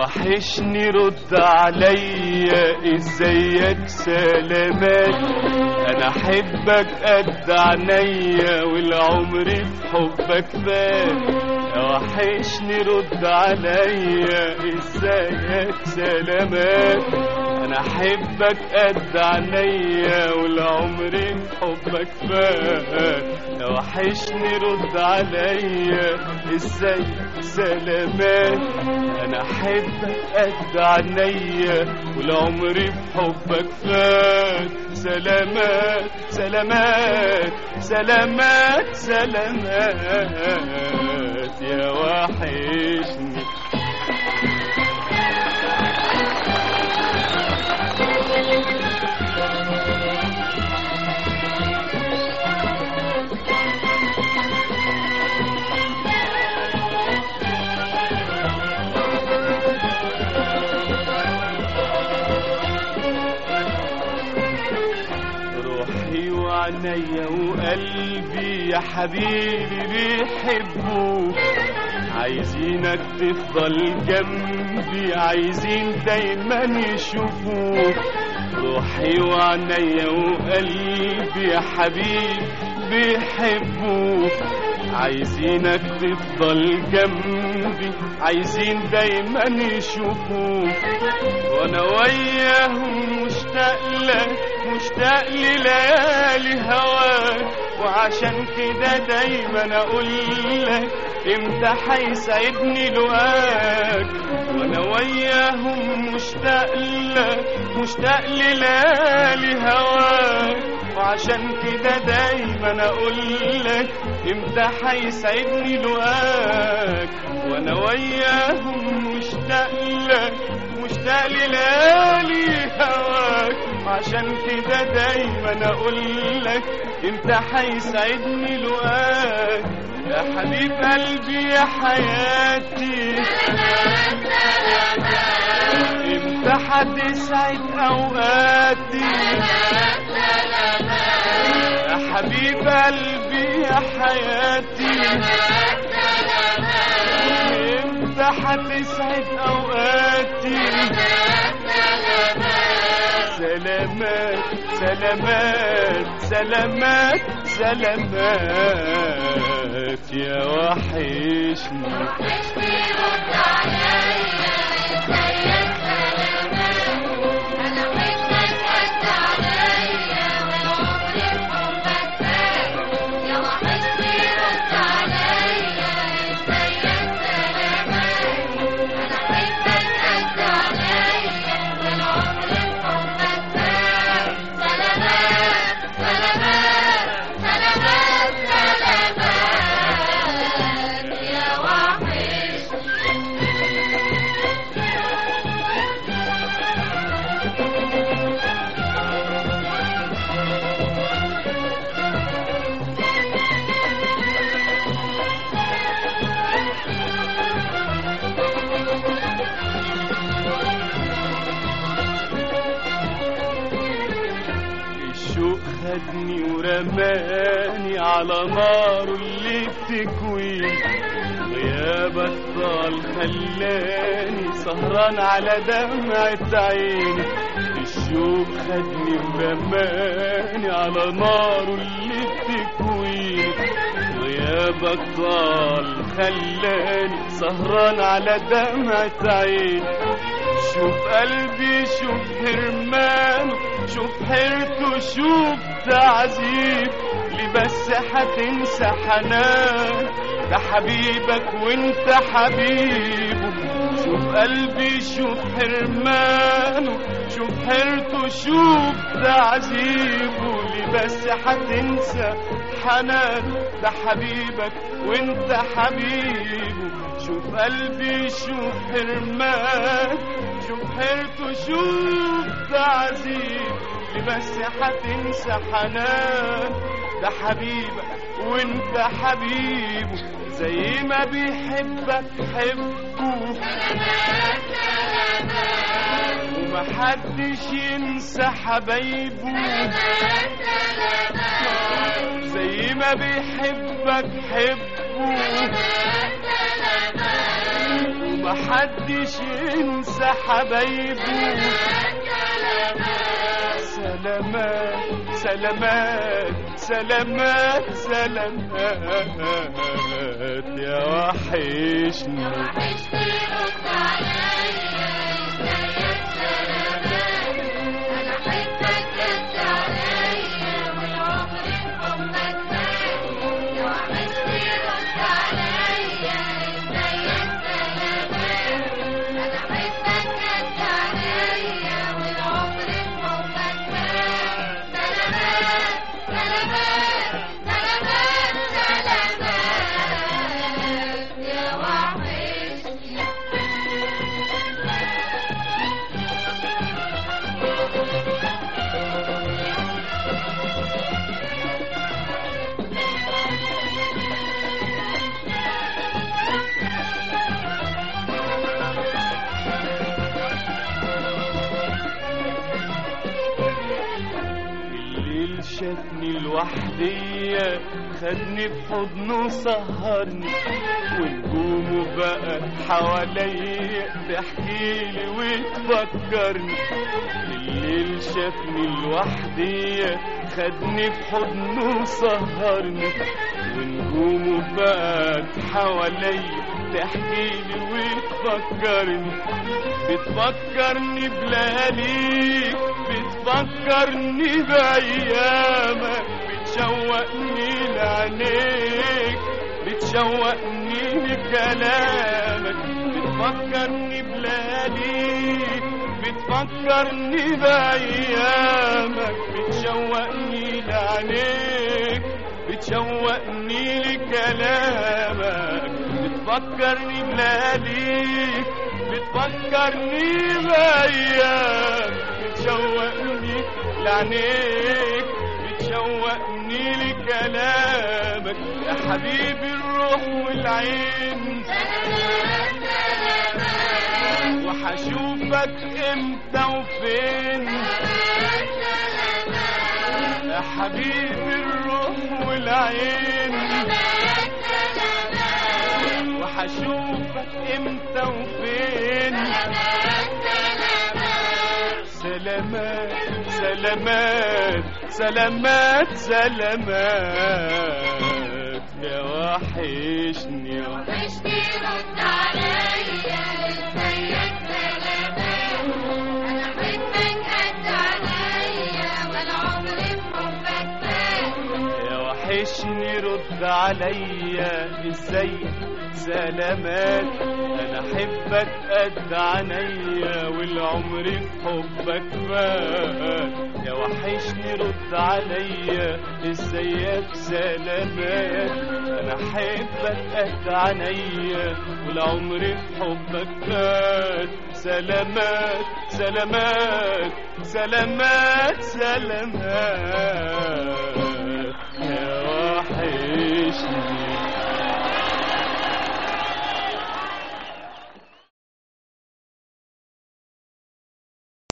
وحشني رد عليا ازيك سلامات انا احبك قد عينيا والعمر في حبك فات وحشني رد عليا ازيك سلامات انا احبك قد عينيا والعمر في حبك فات وحشني رد عليا ازيك سلامات انا احبك قد عينيا والعمر في حبك فات سلامات سلامات سلامات سلامات يا وحشني روحي وعينيا وقلبي يا حبيبي بيحبوك عايزينك تفضل جنبي عايزين دايما يشوفوك روحي وعينيا وقلبي يا حبيبي بيحبوك عايزينك تفضل جنبي عايزين دايما يشوفوك وانا وياهم مشتاق لك مشتاق لليالي هواك وعشان كده دايما اقول لك امتى هيسعدني لقاك وانا وياهم مشتاق لك مشتاق لليالي هواك وعشان كده دايما اقول لك امتى هيسعدني لقاك وانا وياهم مشتاق لك مشتاق لليالي هواك وعشان كده دايما اقول لك امتى هيسعدني لقاك يا حبيب قلبي يا حياتي امتى هتسعد اوقاتي يا حبيب قلبي يا حياتي امتى هتسعد اوقاتي سلامات سلامات سلامات سلامات يا وحشني الشوق خدني ورماني على نار اللي بتكوي غيابك طال خلاني سهران على دمعة عيني الشوق خدني ورماني على نار اللي بتكوي غيابك طال خلاني سهران على دمعة عيني شوف قلبي شوف حرمانه شوف حيرته شوف تعذيب ليه بس هتنسى حنان ده حبيبك وانت حبيبه شوف قلبي شوف حرمانه شوف حيرته شوف تعذيبه ليه بس هتنسى حنان ده حبيبك وانت حبيبه شوف قلبي شوف حرمان شوف حيرته شوف تعذيب ليه بس هتنسى حنان ده حبيبك وانت حبيبه زي ما بيحبك حبه ومحدش ينسى حبايبه زي ما بيحبك حبه محدش ينسى حبايبه سلامات سلامات سلامات سلامات يا وحشني الليل شافني لوحدية خدني بحضنه سهرني ونجومه بقى حواليا تحكيلي وتفكرني الليل شافني لوحدية خدني بحضنه سهرني ونجومه بقى حواليا تحكيلي وتفكرني بتفكرني بلياليك بتفكرني بأيامك بتشوقني لعينيك بتشوقني لكلامك بتفكرني بلياليك بتفكرني بأيامك بتشوقني لعينيك بتشوقني لكلامك بتفكرني بلياليك بتفكرني بأيام بتشوقني لعينيك بتشوقني لكلامك يا حبيبي الروح والعين وحشوفك امتى وفين يا حبيبي الروح والعين وحشوفك امتى وفين سلامات سلامات سلامات سلامات يا وحشني يا وحشني رد عليا ازيك سلامات انا حبك قد عليا ولا عمري بحبك فات يا وحشني رد عليا ازاي سلامات انا احبك قد عينيا والعمر في حبك فات يا وحشني رد عليا ازيك سلامات انا احبك قد عينيا والعمر في حبك فات سلامات سلامات سلامات سلامات